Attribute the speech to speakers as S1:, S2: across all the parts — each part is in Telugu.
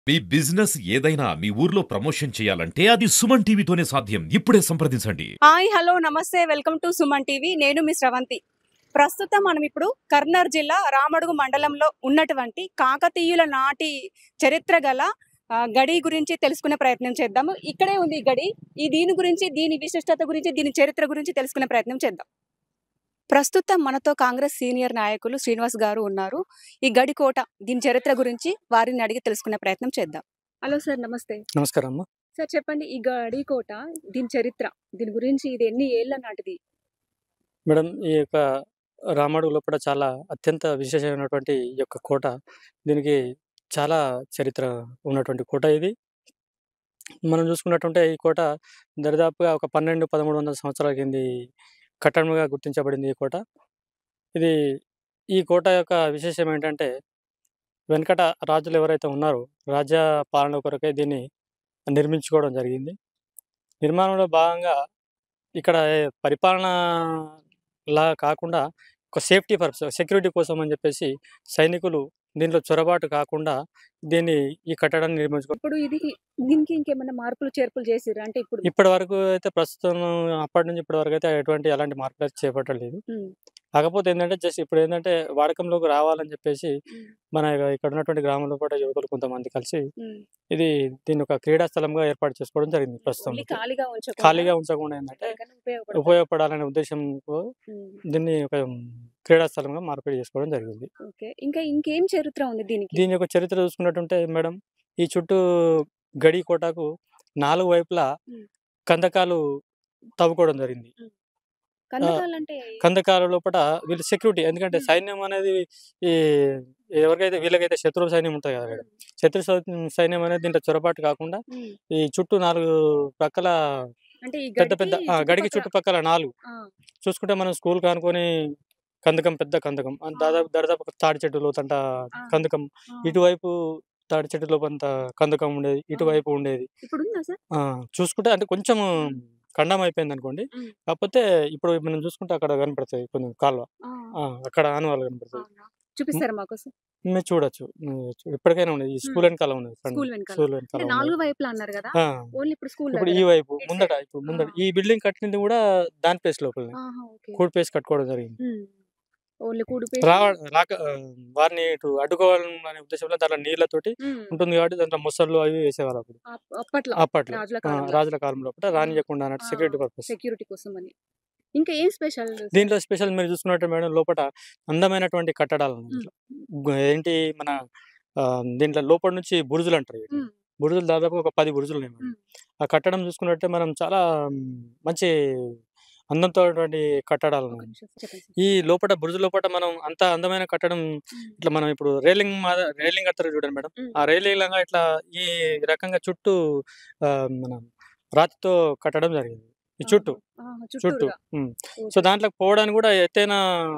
S1: మీ బిజినెస్ ఏదైనా మీ ఊర్లో ప్రమోషన్ చేయాలంటే అది సుమన్ టీవీతోనే సాధ్యం ఇప్పుడే సంప్రదించండి
S2: హాయ్ హలో నమస్తే వెల్కమ్ టు సుమన్ టీవీ నేను మీ స్రవంతి ప్రస్తుతం మనం ఇప్పుడు కర్నూలు జిల్లా రామడుగు మండలంలో ఉన్నటువంటి కాకతీయుల నాటి చరిత్ర గల ఆ, గడి గురించి తెలుసుకునే ప్రయత్నం చేద్దాము ఇక్కడే ఉంది ఈ గడి ఈ దీని గురించి దీని విశిష్టత గురించి దీని చరిత్ర గురించి తెలుసుకునే ప్రయత్నం చేద్దాం ప్రస్తుతం మనతో కాంగ్రెస్ సీనియర్ నాయకులు శ్రీనివాస్ గారు ఉన్నారు ఈ గడి కోట దీని చరిత్ర గురించి వారిని అడిగి తెలుసుకునే ప్రయత్నం చేద్దాం హలో సార్ నమస్తే
S3: నమస్కారం అమ్మ
S2: సార్ చెప్పండి ఈ గడి కోట దీని చరిత్ర దీని గురించి ఇది ఎన్ని ఏళ్ల నాటిది
S3: మేడం ఈ యొక్క రామడు లోపల చాలా అత్యంత విశేషమైనటువంటి ఈ యొక్క కోట దీనికి చాలా చరిత్ర ఉన్నటువంటి కోట ఇది మనం చూసుకున్నట్టుంటే ఈ కోట దరిదాపుగా ఒక పన్నెండు పదమూడు వందల సంవత్సరాల కింది కట్టడముగా గుర్తించబడింది ఈ కోట ఇది ఈ కోట యొక్క విశేషం ఏంటంటే వెనకట రాజులు ఎవరైతే ఉన్నారో రాజ్య పాలన కొరకై దీన్ని నిర్మించుకోవడం జరిగింది నిర్మాణంలో భాగంగా ఇక్కడ పరిపాలన లా కాకుండా ఒక సేఫ్టీ పర్పస్ సెక్యూరిటీ కోసం అని చెప్పేసి సైనికులు దీంట్లో చొరబాటు కాకుండా దీన్ని ఈ కట్టడాన్ని నిర్మించుకో
S2: ఇప్పుడు ఇది దీనికి ఇంకేమైనా మార్పులు చేర్పులు చేసిర్రు అంటే ఇప్పుడు
S3: ఇప్పటి వరకు అయితే ప్రస్తుతం అప్పటి నుంచి ఇప్పటి వరకు అయితే ఎటువంటి అలాంటి మార్పులు అయితే చేపట్టలేదు
S2: ఉమ్,
S3: కాకపోతే ఏంటంటే జస్ట్ ఇప్పుడు ఏంటంటే వాడకంలోకి రావాలని చెప్పేసి
S2: ఉమ్,
S3: మన ఇక్కడ ఉన్నటువంటి గ్రామంలో కూడా యువకులు కొంతమంది కలిసి
S2: ఉమ్.
S3: ఇది దీన్ని ఒక క్రీడా స్థలంగా ఏర్పాటు చేసుకోవడం జరిగింది ప్రస్తుతం
S2: ఓన్లీ ఖాళీగా ఉంచకుండా
S3: ఖాళీగా ఉంచకుండా ఏంటంటే
S2: ఎవరికైనా ఉపయోగపడుతుంది.
S3: ఉపయోగపడాలనే ఉద్దేశంతో
S2: ఉమ్,
S3: దీన్ని ఒక క్రీడా స్థలంగా మార్పిడి చేసుకోవడం జరిగింది
S2: ఓకే ఇంకా ఇంకేం చరిత్ర ఉంది దీనికి
S3: దీని యొక్క చరిత్ర చూసుకున్నట్టుంటే మేడం ఈ చుట్టూ గడి కోటకు నాలుగు వైపులా
S2: ఉమ్.
S3: కందకాలు తవ్వుకోవడం జరిగింది
S2: కందకాలంటే
S3: కందకాల లోపల వీళ్ళు సెక్యూరిటీ ఎందుకంటే
S2: ఉమ్.
S3: సైన్యం అనేది ఈ ఎవరికైతే వీళ్ళకైతే శత్రు సైన్యం ఉంటుంది కదా మేడం శత్రు సై- సైన్యం అనేది దీంట్లో చొరబాటు కాకుండా
S2: ఉమ్,
S3: ఈ చుట్టూ నాలుగు ప్రక్కల
S2: అంటే ఈ
S3: పెద్ద పెద్ద
S2: గడికి
S3: ఆ, గడికి
S2: చుట్టుపక్కల-
S3: చుట్టుపక్కల నాలుగు
S2: ఆ,
S3: చూసుకుంటే మనం స్కూల్ కానుకొని కందకం పెద్ద కందకం ఆ దాదాపు దాదాపు ఒక తాడి చెట్టు లోతంట
S2: ఆ.
S3: కందకం
S2: ఆ.
S3: ఇటువైపు తాడి చెట్టు లోపంత కందకం ఉండేది ఇటువైపు ఉండేది
S2: ఇప్పుడు ఉందా సార్
S3: ఆ చూసుకుంటే అంటే కొంచెం ఖండం అయిపోయింది అనుకోండి
S2: ఉమ్.
S3: కాకపోతే ఇప్పుడు మనం చూసుకుంటే అక్కడ కనపడతాయి కొంచెం కాలువ
S2: ఆ,
S3: ఆ, అక్కడ ఆనవాళ్ళు కనపడతాయి
S2: అవునా? చూపిస్తారా మాకు
S3: మీరు చూడొచ్చు మీరు చూ- ఇప్పటికైనా ఉన్నది ఈ స్కూల్ వెనకాల ఉన్నది ఫ్రంట్
S2: స్కూల్ వెనకాల
S3: స్కూల్
S2: అంటే
S3: వెనకాల
S2: నాలుగు
S3: ఉన్నది.
S2: వైపులా అన్నారు కదా
S3: ఆ,
S2: ఓన్లీ ఇప్పుడు స్కూల్
S3: ఇప్పుడు ఈ వైపు
S2: ఇటు
S3: ముందట
S2: సైడ్.
S3: ఇప్పుడు ముందట
S2: ఆ.
S3: ఈ బిల్డింగ్ కట్టింది కూడా దాని ప్లేస్ లోపల
S2: ఓకే
S3: కూడి ప్లేస్ కట్టుకోవడం జరిగింది
S2: ఓన్లీ కూడి
S3: రావ రాక ఆ, వారిని ఇటు అడ్డుకోవాలనే ఉద్దేశంలో దాంట్లో నీళ్ళతోటి ఉంటుంది కాబట్టి దాంట్లో మొసళ్ళు అవి వేసేవాళ్ళు అప్పుడు
S2: అప్పట్లో
S3: అప్పట్లో
S2: రాజుల
S3: ఆ,
S2: కాలంలో.
S3: రాజుల కాలం లోపల రానియకుండా అన్నట్టు
S2: ఆ,
S3: సెక్యూరిటీ పర్పస్
S2: సెక్యూరిటీ కోసం అని ఇంకా ఏం స్పెషల్
S3: దీంట్లో స్పెషల్ మీరు చూసుకున్నట్టు మేడం లోపల అందమైనటువంటి కట్టడాలు ఉన్నాయి
S2: మ్మ్.
S3: దీంట్లో. గు- ఏంటి మన ఆ, దీంట్లో లోపల నుంచి బురుజులు అంటారు వీటిని. బురుజులు దాదాపు ఒక పది బురుజులు ఉన్నాయి మేడం.
S2: మ్మ్.
S3: ఆ కట్టడం చూసుకున్నట్టే మనం చాలా మ్, మంచి అందంతో కట్టడాలు ఉన్నాయి
S2: చెప్పండి
S3: ఈ లోపల బురుజు లోపల మనం అంత అందమైన కట్టడం ఇట్లా మనం ఇప్పుడు రైలింగ్ రైలింగ్ కడతారు చూడండి మేడం
S2: మ్మ్.
S3: ఆ రైలింగ్ లాగా ఇట్లా ఈ రకంగా చుట్టూ ఆ, మన రాతితో కట్టడం జరిగింది ఈ చుట్టూ చుట్టూ ఉమ్. సో దాంట్లో పోవడానికి కూడా ఎత్తైన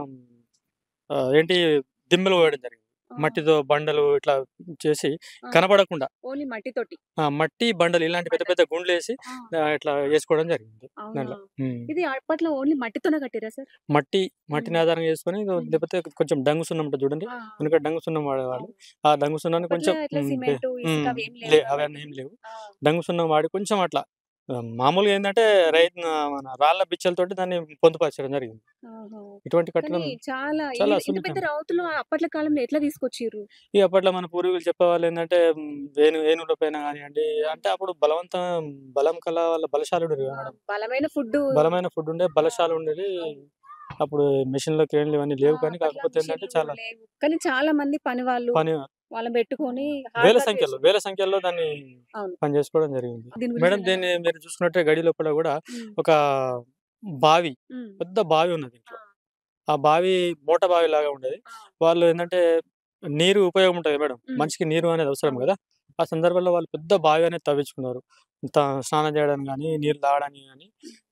S3: ఆ, ఏంటి దిమ్మలు పోయడం జరిగింది మట్టితో బండలు ఇట్లా చేసి కనపడకుండా
S2: ఓన్లీ మట్టితోటి
S3: ఆ, మట్టి బండలు ఇలాంటి పెద్ద పెద్ద గుండ్లు వేసి
S2: ఆ,
S3: ఆ, ఇట్లా వేసుకోవడం జరిగింది
S2: అవునా?
S3: దాంట్లో ఉమ్.
S2: ఇది అప్పట్లో ఓన్లీ మట్టితోనే కట్టిరా సార్
S3: మట్టి మట్టిని
S2: మ్మ్.
S3: ఆధారంగా చేసుకొని
S2: మ్మ్.
S3: లేకపోతే కొంచెం డంగు సున్నం ఉంటుంది చూడండి వెనుక డంగు సున్నం వాడేవాళ్ళు ఆ డంగు సున్నాన్ని కొంచెం
S2: ఇట్లా
S3: ఉమ్,
S2: సిమెంట్
S3: ఉమ్,
S2: ఇసుక అవి ఏం
S3: లే
S2: లేవు
S3: అవన్నీ ఏం లేవు
S2: ఆ,
S3: డంగు సున్నం వాడి కొంచెం అట్లా ఆ, మామూలుగా ఏంటంటే రైతు మన రాళ్ళ బిచ్చలతోటి దాన్ని పొందుపరచడం జరిగింది
S2: ఆహా.
S3: ఇటువంటి కట్టడం
S2: కానీ చాలా
S3: చాలా
S2: ఈ- ఇంత పెద్ద
S3: సున్నితం.
S2: రావుతులు అప్పట్లో కాలంలో ఎట్లా తీసుకొచ్చిర్రు
S3: ఈ అప్పట్లో మన పూర్వీకులు చెప్పేవాళ్ళు ఏంటంటే మ్, వేణు ఏనుగుల పైన కానివ్వండి అంటే అప్పుడు బలవంతం బలం కల వాళ్ళ బలశాలుడు
S2: ఆ, బలమైన ఫుడ్
S3: బలమైన ఫుడ్ ఉండే బలశాలు ఉండేది అప్పుడు మెషిన్ లో క్రేన్లు ఇవన్నీ లేవు కానీ కాకపోతే ఏంటంటే చాలా
S2: కానీ చాలా మంది పని వాళ్ళు
S3: పని
S2: వాళ్ళని పెట్టుకొని hard
S3: వేల
S2: work
S3: సంఖ్యలో
S2: చేసి-
S3: వేల సంఖ్యలో దాన్ని
S2: అవును.
S3: పని చేసుకోవడం జరిగింది
S2: దీని గురించి
S3: మేడం
S2: ఏమైనా-
S3: దీన్ని మీరు చూసుకున్నట్టే గడి లోపల కూడా
S2: ఉమ్,
S3: ఒక బావి
S2: ఉమ్,
S3: పెద్ద బావి ఉన్నది
S2: ఆ,
S3: ఇంట్లో ఆ బావి మూట బావి లాగా ఉండేది
S2: ఆ,
S3: వాళ్ళు ఏంటంటే నీరు ఉపయోగం ఉంటుంది మేడం
S2: మ్మ్.
S3: మనిషికి నీరు అనేది అవసరం
S2: అవును.
S3: కదా ఆ సందర్భంలో వాళ్ళు పెద్ద బావి అనేది తవ్వించుకున్నారు త- స్నానం చేయడానికి కానీ నీరు తాగడానికి కానీ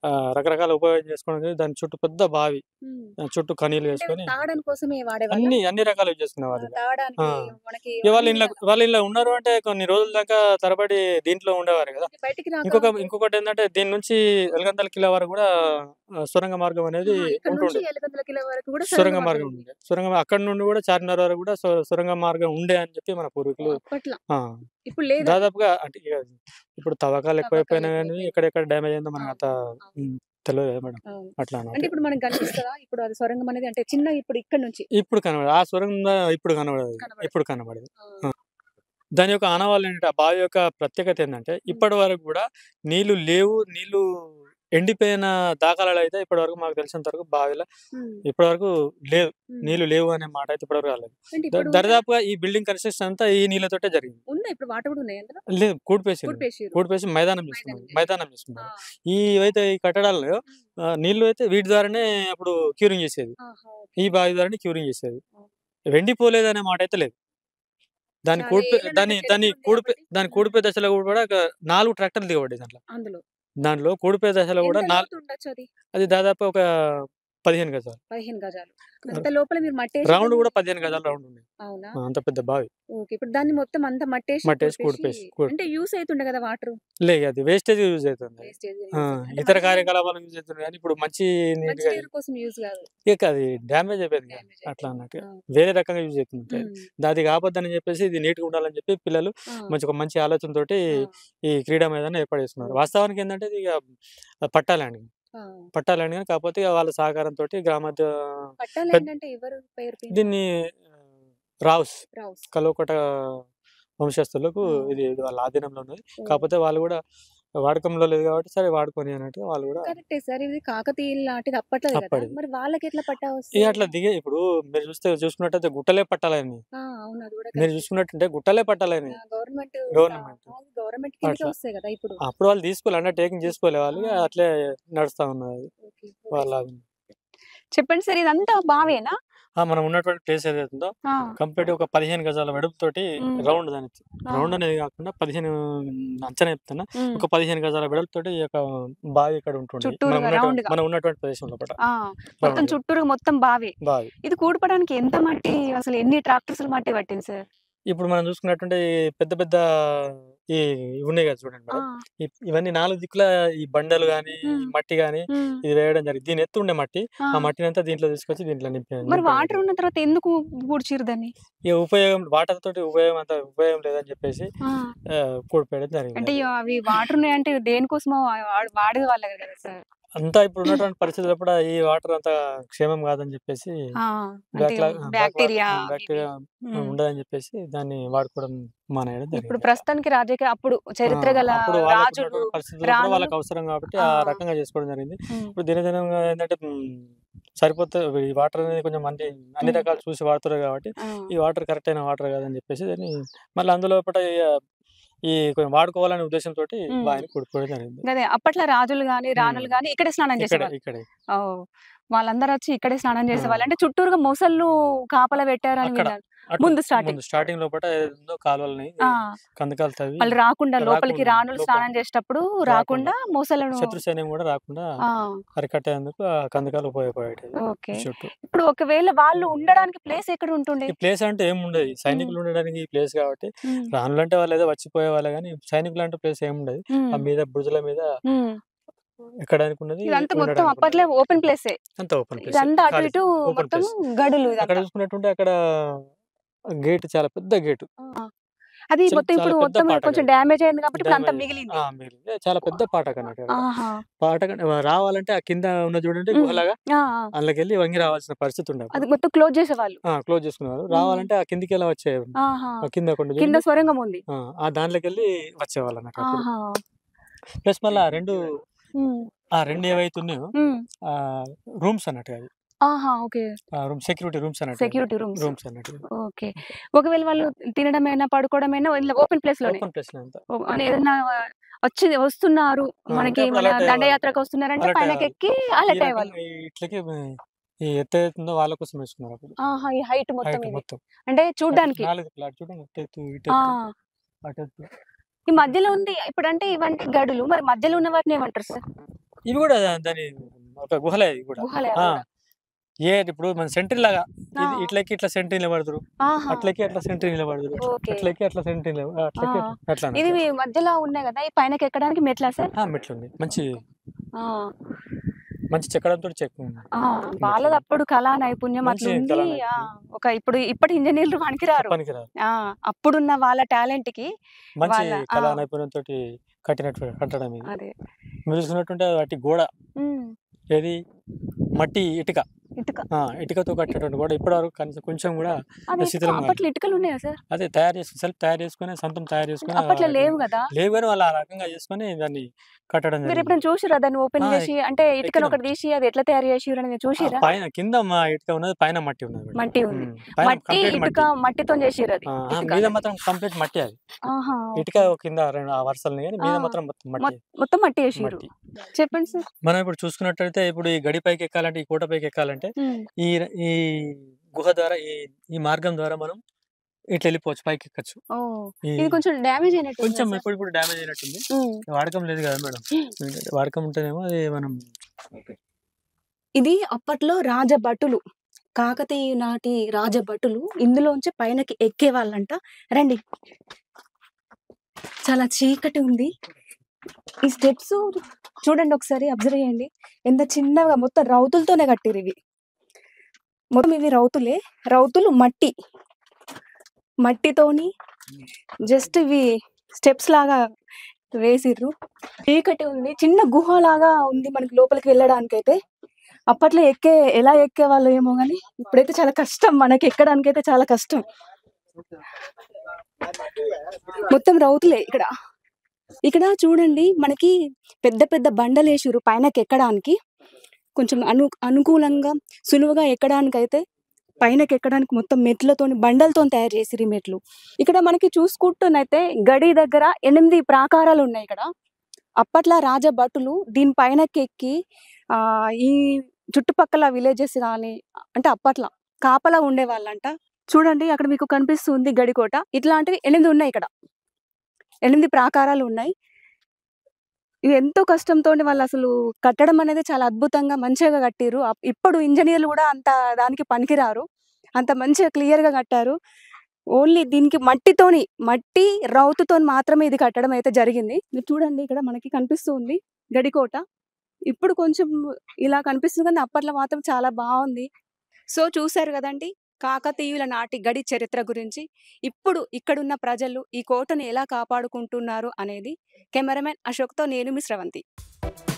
S3: ఆ, రకరకాల ఉపయోగం చేసుకోవడానికి దాని చుట్టూ పెద్ద బావి
S2: ఉమ్.
S3: ఆ, చుట్టూ కనీలు
S2: అంటే
S3: వేసుకొని
S2: తాగడానికి కోసమే వాడేవాళ్ళ
S3: అన్ని అన్ని రకాలు యూజ్ చేసుకునేవాళ్ళు ఇక.
S2: తాగడానికి
S3: ఆ.
S2: మనకి
S3: ఇక వాళ్ళు
S2: అన్ని
S3: ఇంట్లో వాళ్ళు ఇంట్లో ఉన్నారు అంటే కొన్ని రోజుల దాకా తరబడి దీంట్లో ఉండేవారు కదా
S2: బయటికి రాక
S3: ఇంకొక ఇంకొకటి ఏంటంటే దీని నుంచి ఎలగంతల కిలో వరకు కూడా ఆ, సొరంగ మార్గం అనేది
S2: ఆ, ఇక్కడ నుంచి
S3: ఉంటుండే
S2: ఎలగందుల కిలో వరకు కూడా
S3: సొరంగ మార్గం ఉండే సొరంగ అక్కడ నుండి కూడా చార్మినార్ వరకు కూడా సొ- సొరంగ మార్గం ఉండే అని చెప్పి మన పూర్వీకులు
S2: అప్పట్లో
S3: ఆ,
S2: ఇప్పుడు లేదు
S3: దాదాపుగా అంటే ఇక ఇప్పుడు తవ్వకాలు ఎక్కువైపోయినా కానీ
S2: ఎక్కువైపోయినాయి.
S3: ఎక్కడెక్కడ డ్యామేజ్ అయిందో మనకు అంత
S2: అవును.
S3: ఉమ్, తెలియదు కదా మేడం
S2: అవును.
S3: అట్లా
S2: అంటే
S3: అన్నమాట
S2: ఇప్పుడు మనకు కనిపిస్తుందా ఇప్పుడు అది సొరంగం అనేది అంటే చిన్న ఇప్పుడు ఇక్కడ నుంచి
S3: ఇప్పుడు కనబడదు ఆ సొరంగం ఇప్పుడు కనబడదు
S2: కనబడదు.
S3: ఇప్పుడు కనబడదు
S2: ఆ,
S3: దాని యొక్క ఆనవాళ్ళు ఏంటంటే ఆ బావి యొక్క ప్రత్యేకత ఏంటంటే ఇప్పటి వరకు కూడా నీళ్లు లేవు నీళ్లు ఎండిపోయిన దాఖలాలు అయితే ఇప్పటి వరకు మాకు తెలిసినంత వరకు బావిలో
S2: ఉమ్,
S3: ఇప్పటి వరకు లేదు
S2: ఉమ్.
S3: నీళ్లు లేవు అనే మాట అయితే ఇప్పటి వరకు రాలేదు
S2: అంటే
S3: ద-
S2: ఇప్పుడు ఉందా?
S3: దరిదాపుగా ఈ బిల్డింగ్ కన్స్ట్రక్షన్ అంతా ఈ నీళ్ళతోటే జరిగింది
S2: ఉందా ఇప్పుడు వాటర్ కూడా ఉన్నాయి అందులో
S3: లేదు కూడిపేసి
S2: కూడిపేసిర్రు.
S3: కూడిపేసి మైదానం చేసుకున్నారు
S2: మైదానం
S3: మైదానం
S2: ఆ,
S3: చేసుకున్నారు ఈ అయితే ఈ కట్టడాలు ఆ, నీళ్లు అయితే వీటి ద్వారానే అప్పుడు క్యూరింగ్ చేసేది
S2: ఆహా,
S3: ఈ బావి ద్వారానే క్యూరింగ్ చేసేది
S2: ఆ.
S3: వెండిపోలేదు అనే మాట అయితే లేదు దాని
S2: చాలా
S3: కూడిపే
S2: ఏళ్ళ
S3: దాని
S2: నాటి
S3: దాని
S2: చరిత్ర ఉంది
S3: కూడిపే
S2: కాబట్టి.
S3: దాని కూడిపే దశలో కూడా ఒక నాలుగు ట్రాక్టర్లు దిగబడ్డాయి దాంట్లో
S2: అందులో
S3: దాంట్లో కూడిపే దశలో కూడా
S2: ఎంత
S3: నాలుగు
S2: లోతు ఉండొచ్చు అది
S3: అది దాదాపు ఒక పదిహేను గజాలు
S2: పదిహేను గజాలు అంత లోపల మీరు మట్టేసి
S3: రౌండ్
S2: దాన్ని-
S3: కూడా పదిహేను గజాలు రౌండ్ ఉంది
S2: అవునా
S3: ఆ, అంత పెద్ద బావి
S2: ఓకే ఇప్పుడు దాన్ని మొత్తం అంతా మట్టేసి
S3: మట్టేసి
S2: కూడిపేసి-
S3: కూడిపేసి, కూడి-
S2: అంటే యూస్ అవుతుండే కదా వాటర్
S3: లే అది వేస్టేజ్ యూజ్ అవుతుంది
S2: వేస్టేజ్
S3: ఆ, ఇతర కార్యకలాపాలకు యూజ్ అవుతుంది కానీ ఇప్పుడు మంచి
S2: మంచి
S3: నీట్గా
S2: నీరు కోసం యూజ్ కాదు
S3: ఇక అది డ్యామేజ్ అయిపోయింది కదా,
S2: Damage
S3: అట్లా
S2: అయిపోయింది.
S3: అన్నట్టు
S2: ఆ.
S3: వేరే రకంగా యూజ్ అవుతుంది
S2: ఉమ్,
S3: దాది కావద్దని చెప్పేసి ఇది నీట్గా ఉండాలని చెప్పి పిల్లలు
S2: ఆ,
S3: మంచి ఒక మంచి ఆలోచనతోటి
S2: ఆ,
S3: ఈ క్రీడా మైదానం ఏర్పాటు చేస్తున్నారు
S2: ఉమ్.
S3: వాస్తవానికి ఏంటంటే ఇది ఇక పట్టాలండి
S2: ఆ.
S3: పట్టాలండి కానీ కాకపోతే ఇక వాళ్ళ సహకారంతో గ్రామ
S2: పట్టాలు
S3: పెద్ద-
S2: ఏంటంటే ఎవరు పేరు పేరు?
S3: దీన్ని ఆ, రావుస్
S2: రావుస్
S3: కలోకట వంశస్థులకు
S2: ఆ.
S3: ఇది ఇది వాళ్ళ ఆధీనంలో ఉన్నది
S2: ఓ.
S3: కాకపోతే వాళ్ళు కూడా వాడకంలో లేదు కాబట్టి సరే వాడుకొని అన్నట్టు వాళ్ళు కూడా
S2: కరెక్టే సార్ ఇది కాకతీయుల లాంటిది అప్పట్లో కదా
S3: అప్పటిది.
S2: మరి వాళ్ళకి ఎట్లా పట్టా
S3: ఇక
S2: వస్తుంది
S3: అట్లా దిగే ఇప్పుడు మీరు చూస్తే చూసుకున్నట్టయితే గుట్టలే పట్టాలని
S2: ఆ, అవును అది కూడా
S3: మీరు చూసుకున్నట్టుంటే గుట్టలే పట్టాలని
S2: గవర్నమెంట్
S3: Government.
S2: గవర్నమెంట్ కిందకే
S3: అట్లా.
S2: వస్తాయి కదా ఇప్పుడు
S3: అప్పుడు వాళ్ళు తీసుకోవాలి అంటే టేకింగ్ చేసుకోలే వాళ్ళు ఇక
S2: ఆ.
S3: అట్లే నడుస్తా ఉన్నది
S2: ఓకే.
S3: వాళ్ళ
S2: చెప్పండి సార్ ఇదంతా బావేనా
S3: ఆ, మనం ఉన్నటువంటి ప్లేస్ ఏదైతే ఉందో
S2: ఆ,
S3: కంప్లీట్ ఒక పదిహేను గజాల వెడల్పుతోటి
S2: మ్.
S3: రౌండ్ దాని
S2: ఆ,
S3: రౌండ్ అనేది కాకుండా పదిహేను అంచనా చెప్తున్నా
S2: ఉమ్,
S3: ఒక పదిహేను గజాల వెడల్పుతోటి ఈ యొక్క బావి ఇక్కడ ఉంటుంది
S2: చుట్టూరుగా
S3: మనం ఉన్నటువంటి-
S2: round గా.
S3: మనం ఉన్నటువంటి ప్రదేశంలో పట
S2: ఆ, మొత్తం
S3: round గా.
S2: చుట్టూరు మొత్తం బావే
S3: బావి
S2: ఇది కూడపడానికి ఎంత మట్టి అసలు ఎన్ని ట్రాక్టర్స్ మట్టి పట్టింది సార్
S3: ఇప్పుడు మనం చూసుకున్నట్టుంటే ఈ పెద్ద పెద్ద ఈ ఇవి ఉన్నాయి కదా చూడండి
S2: ఆ,
S3: మేడం ఈ- ఇవన్నీ నాలుగు దిక్కుల ఈ బండలు గాని ఈ
S2: మ్.
S3: మట్టి గాని
S2: ఉమ్,
S3: ఇది వేయడం జరిగింది దీని ఎత్తు ఉండే మట్టి
S2: ఆ.
S3: ఆ మట్టిని అంతా దీంట్లో తీసుకొచ్చి దీంట్లో నింపి
S2: మరి
S3: నింపడం
S2: వాటర్
S3: జరిగింది.
S2: ఉన్న తర్వాత ఎందుకు పూడ్చిరు దాన్ని
S3: ఇక ఉపయోగం వాటర్ తోటి ఉపయోగం అంత ఉపయోగం లేదని చెప్పేసి
S2: ఆ,
S3: ఆ, కూడిపోయడం జరిగింది
S2: అంటే
S3: అది.
S2: ఇగ అవి వాటర్ ఉన్నాయంటే దేనికోసమో వాడు- వాడే వాళ్ళ కదా సార్
S3: అంతా ఇప్పుడు ఉన్నటువంటి పరిస్థితుల్లో కూడా ఈ వాటర్ అంత క్షేమం కాదని చెప్పేసి
S2: ఆ, అంటే
S3: బ్యాక్లా-
S2: బ్యాక్టీరియా
S3: బ్యాక్టీరియా ఉండదని చెప్పేసి దాన్ని వాడుకోవడం మానేయడం
S2: ఇప్పుడు
S3: జరిగింది
S2: ప్రస్తుతానికి రాజకీయ అప్పుడు చరిత్ర
S3: ఆ,
S2: గల
S3: అప్పుడు వాళ్ళకు
S2: రాజులు
S3: ఉన్నటువంటి పరిస్థితుల్లో కూడా
S2: రాణులు
S3: వాళ్ళకి అవసరం కాబట్టి ఆ
S2: ఆ.
S3: రకంగా చేసుకోవడం జరిగింది
S2: ఉమ్,
S3: ఇప్పుడు దినదినంగా ఏంటంటే మ్, సరిపోతే ఈ వాటర్ అనేది కొంచెం మంది అన్ని
S2: ఉమ్.
S3: రకాలు చూసి వాడుతున్నారు కాబట్టి
S2: ఆ,
S3: ఈ వాటర్ కరెక్ట్ అయిన వాటర్ కాదని చెప్పేసి దాన్ని మళ్ళీ అందులో పట ఈ కొంచెం వాడుకోవాలనే ఉద్దేశంతో
S2: ఉమ్.
S3: బావిని కుడుకోవడం జరిగింది
S2: అదే అప్పట్లో రాజులు గాని రాణులు
S3: ఉమ్.
S2: గాని ఇక్కడే స్నానం
S3: ఇక్కడ
S2: చేసేవాళ్ళు
S3: ఇక్కడే
S2: ఓ, వాళ్ళందరూ వచ్చి ఇక్కడే స్నానం
S3: ఆ.
S2: చేసేవాళ్ళు అంటే చుట్టూరుగా మొసళ్ళు కాపలా పెట్టారని
S3: అక్కడ.
S2: విన్నాను
S3: అటు
S2: ముందు starting.
S3: ముందు స్టార్టింగ్ లోపల ఏదో కాలువలని
S2: ఆ,
S3: కందకాలు తవ్వి
S2: వాళ్ళు రాకుండా లోపలికి
S3: రాకుండా,
S2: రాణులు
S3: లోపల-
S2: స్నానం చేసేటప్పుడు రాకుండా మొసలను
S3: శత్రు సైన్యం కూడా రాకుండా
S2: ఆ,
S3: అరికట్టేందుకు ఆ కందకాలు ఉపయోగపడేవి
S2: ఓకే
S3: చుట్టూ
S2: ఇప్పుడు ఒకవేళ వాళ్ళు ఉండడానికి ప్లేస్ ఎక్కడ ఉంటుండే
S3: ఈ ప్లేస్ అంటే ఏం ఉండదు సైనికులు ఉండడానికి ఈ ప్లేస్ కాబట్టి
S2: ఉమ్,
S3: రానులు అంటే వాళ్ళు ఏదో వచ్చిపోయే వాళ్ళే కానీ సైనికులు అంటే ప్లేస్ ఏం ఉండదు
S2: ఉమ్,
S3: ఆ మీద బురుజుల మీద
S2: ఉమ్.
S3: ఎక్కడానికి ఉన్నది
S2: ఇదంతా మొత్తం
S3: ఉండడానికి
S2: అప్పట్లో
S3: ఉన్నది.
S2: ఓపెన్ ప్లేసే
S3: అంతా ఓపెన్ ప్లేస్
S2: ఇదంతా అటు ఇటు
S3: open
S2: మొత్తం
S3: place.
S2: గడులు
S3: అక్కడ
S2: ఇదంతా
S3: చూసుకున్నట్టుంటే అక్కడ గేట్ చాలా పెద్ద గేట్
S2: ఆ. అది
S3: చాలా-
S2: మొత్తం ఇప్పుడు
S3: చాలా పెద్ద
S2: మొత్తం
S3: పాట
S2: కొంచెం
S3: అది.
S2: డ్యామేజ్ అయింది కాబట్టి ఇప్పుడు అంతా
S3: Damage.
S2: మిగిలింది
S3: ఆ, మిగిలింది చాలా పెద్ద పాట అన్నట్టు అక్కడ.
S2: ఆహా
S3: పాట కన్నా- రావాలంటే ఆ కింద ఉన్న చూడండి
S2: ఉమ్.
S3: గుహలాగా
S2: ఆ, ఆ.
S3: అందులోకెళ్ళి వంగి రావాల్సిన పరిస్థితి ఉండే
S2: అది మొత్తం క్లోజ్ చేసేవాళ్ళు
S3: క్లోజ్ చేసుకునేవారు రావాలంటే ఆ కిందికి ఎలా వచ్చేవారు
S2: ఆహా
S3: ఆ కింద కొండ
S2: కింద
S3: చూడండి.
S2: స్వరంగం ఉంది
S3: ఆ, ఆ దాంట్లోకి వెళ్ళి వచ్చేవాళ్ళు అన్నట్టు అప్పుడు
S2: ఆహా
S3: ప్లస్ మళ్ళీ ఆ రెండు
S2: ఉమ్,
S3: ఆ రెండు ఏవైతే ఉన్నాయో
S2: ఉమ్.
S3: ఆ రూమ్స్ అన్నట్టు అవి
S2: ఆహా ఓకే
S3: రూమ్ సెక్యూరిటీ రూమ్స్ అన్నట్టు
S2: సెక్యూరిటీ రూమ్స్
S3: రూమ్స్ అన్నట్టు
S2: ఓకే ఒకవేళ వాళ్ళు తినడమైనా పడుకోవడమైనా ఓపెన్ ప్లేస్ లోనే
S3: ఓపెన్ ప్లేస్ అంతా
S2: ఓ- అని ఏదైనా వచ్చి వస్తున్నారు
S3: ఆ,
S2: మనకి
S3: అంటే అప్పుడు
S2: మన
S3: alert అయ్యేవాళ్ళు.
S2: దండయాత్రకు వస్తున్నారంటే
S3: Alert
S2: పైనకి
S3: అయ్యేవాళ్ళు.
S2: ఎక్కి
S3: ఈ
S2: అలర్ట్ అయ్యేవాళ్ళు
S3: రకంగా ఈ ఇట్లకి ఈ ఎత్తు అవుతుందో వాళ్ళ కోసం వేసుకున్నారు అప్పుడు
S2: ఆహా ఈ హైట్ మొత్తం
S3: హైట్
S2: ఇది
S3: మొత్తం
S2: అంటే చూడ్డానికి
S3: నాలుగు ప్లాట్ చూడండి ఇటు ఎత్తు ఇటు
S2: ఆ
S3: ఎత్తు అటు ఎత్తు
S2: ఈ మధ్యలో ఉంది ఇప్పుడు అంటే ఇవంటి గడులు మరి మధ్యలో ఉన్న వాటిని ఏమంటారు సార్
S3: ఇవి కూడా దాని ఒక గుహలే ఇది కూడా
S2: గుహలే
S3: ఆ,
S2: అవి కూడా.
S3: ఏ ఇప్పుడు మన సెంట్రీ లాగా ఇది
S2: ఆ.
S3: ఇట్లకి ఇట్లా సెంట్రీ నిలబడతారు
S2: ఆహా.
S3: అట్లకి అట్లా సెంట్రీ నిలబడతారు
S2: ఓకే
S3: అట్లకి అట్లా సెంట్రీ అట్లకి
S2: ఆ.
S3: అట్లా
S2: ఇది మీ మధ్యలో ఉన్నాయి కదా ఈ పైనకి ఎక్కడానికి మెట్లా సార్
S3: ఆ, మెట్లు ఉంది మంచి
S2: ఆ,
S3: మంచి చెక్కడంతో చెక్ ఉంది.
S2: ఆ, వాళ్ళది అప్పుడు కళా నైపుణ్యం
S3: మంచి
S2: అట్లా ఉంది
S3: కళా
S2: ఆ,
S3: నైపుణ్యం.
S2: ఒక ఇప్పుడు ఇప్పటి ఇంజనీర్లు పనికిరారు
S3: పనికిరాదు
S2: ఆ, అప్పుడున్న వాళ్ళ టాలెంట్ కి
S3: మంచి
S2: వాళ్ళ-
S3: కళా
S2: ఆ.
S3: నైపుణ్యంతో కట్టినట్టు కట్టడం ఇది
S2: అదే
S3: మీరు చూసుకున్నట్టుంటే వాటి గోడ
S2: ఉమ్,
S3: ఏది మట్టి ఇటుక
S2: ఇటుక
S3: ఆ, ఇటుకతో కట్టినటువంటి గోడ ఇప్పటివరకు కనీసం కొంచెం కూడా
S2: అదే
S3: శిథిలం కాదు.
S2: అప్పట్లో ఇటుకలు ఉన్నాయా సార్
S3: అదే తయారు చేసుకుని సెల్ఫ్ తయారు చేసుకుని సొంతం తయారు చేసుకుని ఆ
S2: అప్పట్లో
S3: రకంగా-
S2: లేవు కదా
S3: లేవు కానీ వాళ్ళు ఆ రకంగా చేసుకొని దాన్ని కట్టడం
S2: మీరు
S3: జరిగింది.
S2: ఎప్పుడైనా చూసిరా దాన్ని ఓపెన్
S3: ఆ,
S2: చేసి అంటే ఇటుకను
S3: ఎక్కినాం.
S2: ఒకటి తీసి అది ఎట్లా తయారు చేసిరు అనేది
S3: ఆ,
S2: చూసిరా
S3: పైన కింద మా ఇటుక ఉన్నది పైన మట్టి ఉన్నది మేడం.
S2: మట్టి ఉంది
S3: ఉమ్, పైన
S2: మట్టి
S3: complete
S2: ఇటుక
S3: మట్టి
S2: మట్టితో చేసిరు అది
S3: ఆ, ఆ,
S2: ఇటుక
S3: మీద
S2: అనేది.
S3: మాత్రం కంప్లీట్ మట్టి అది
S2: ఆహా,
S3: ఇటుక కింద రెండు ఆ వరుసలు కానీ మీద
S2: ఆ,
S3: మాత్రం మొత్తం మట్టి
S2: మొత్తం మట్టి వేసిరు
S3: మట్టి
S2: చెప్పండి సార్
S3: మనం ఇప్పుడు చూసుకున్నట్టయితే ఇప్పుడు ఈ గడి పైకి ఎక్కాలంటే ఈ కోట పైకి ఎక్కాలంటే
S2: ఉమ్,
S3: ఈ ఈ గుహ ద్వారా ఈ ఈ మార్గం ద్వారా మనం ఇట్లా వెళ్ళిపోవచ్చు పైకి ఎక్కచ్చు
S2: ఓ
S3: ఈ
S2: ఇది కొంచెం డ్యామేజ్ అయినట్టు
S3: కొంచెం ఇప్పుడు ఇప్పుడు డ్యామేజ్ అయినట్టుంది వాడకం లేదు కదా మేడం వాడకం ఉంటేనేమో అది మనం
S2: ఇది అప్పట్లో రాజభటులు కాకతీయ నాటి రాజభటులు ఇందులోంచి పైనకి ఎక్కే వాళ్ళంట రండి చాలా చీకటి ఉంది ఈ స్టెప్స్ చూడండి ఒకసారి అబ్జర్వ్ చేయండి ఎంత చిన్నగా మొత్తం రౌతులతోనే కట్టిరు ఇవి మొత్తం ఇవి రౌతులే రౌతులు మట్టి మట్టితోని జస్ట్ ఇవి స్టెప్స్ లాగా వేసిర్రు చీకటి ఉంది చిన్న గుహ లాగా ఉంది మనకి లోపలికి వెళ్ళడానికి అయితే అప్పట్లో ఎక్కే ఎలా ఎక్కే వాళ్ళు ఏమో కానీ ఇప్పుడైతే చాలా కష్టం మనకి ఎక్కడానికి అయితే చాలా కష్టం మొత్తం రౌతులే ఇక్కడ ఇక్కడ చూడండి మనకి పెద్ద పెద్ద బండలు వేసిర్రు పైనకి ఎక్కడానికి కొంచెం అను అనుకూలంగా సులువుగా ఎక్కడానికి అయితే పైనకి ఎక్కడానికి మొత్తం మెట్లతో బండలతో తయారు చేసిరు ఈ మెట్లు ఇక్కడ మనకి చూసుకుంటున్నైతే గడి దగ్గర ఎనిమిది ప్రాకారాలు ఉన్నాయి ఇక్కడ అప్పట్లో రాజభటులు దీని పైనకి ఎక్కి ఆ ఈ చుట్టుపక్కల విలేజెస్ కానీ అంటే అప్పట్లో కాపలా ఉండేవాళ్ళంట చూడండి అక్కడ మీకు కనిపిస్తుంది గడికోట ఇట్లాంటివి ఎనిమిది ఉన్నాయి ఇక్కడ ఎనిమిది ప్రాకారాలు ఉన్నాయి ఇవి ఎంతో కష్టంతో వాళ్ళు అసలు కట్టడం అనేది చాలా అద్భుతంగా మంచిగా కట్టిరు అప్- ఇప్పుడు ఇంజనీర్లు కూడా అంత దానికి పనికిరారు అంత మంచిగా క్లియర్ గా కట్టారు ఓన్లీ దీనికి మట్టితోని మట్టి రౌతుతోని మాత్రమే ఇది కట్టడం అయితే జరిగింది మీరు చూడండి ఇక్కడ మనకి కనిపిస్తుంది గడికోట ఇప్పుడు కొంచెం ఇలా కనిపిస్తుంది కానీ అప్పట్లో మాత్రం చాలా బాగుంది సో చూశారు కదండి కాకతీయుల నాటి గడి చరిత్ర గురించి ఇప్పుడు ఇక్కడున్న ప్రజలు ఈ కోటను ఎలా కాపాడుకుంటున్నారు అనేది కెమెరామెన్ అశోక్తో నేను మీ స్రవంతి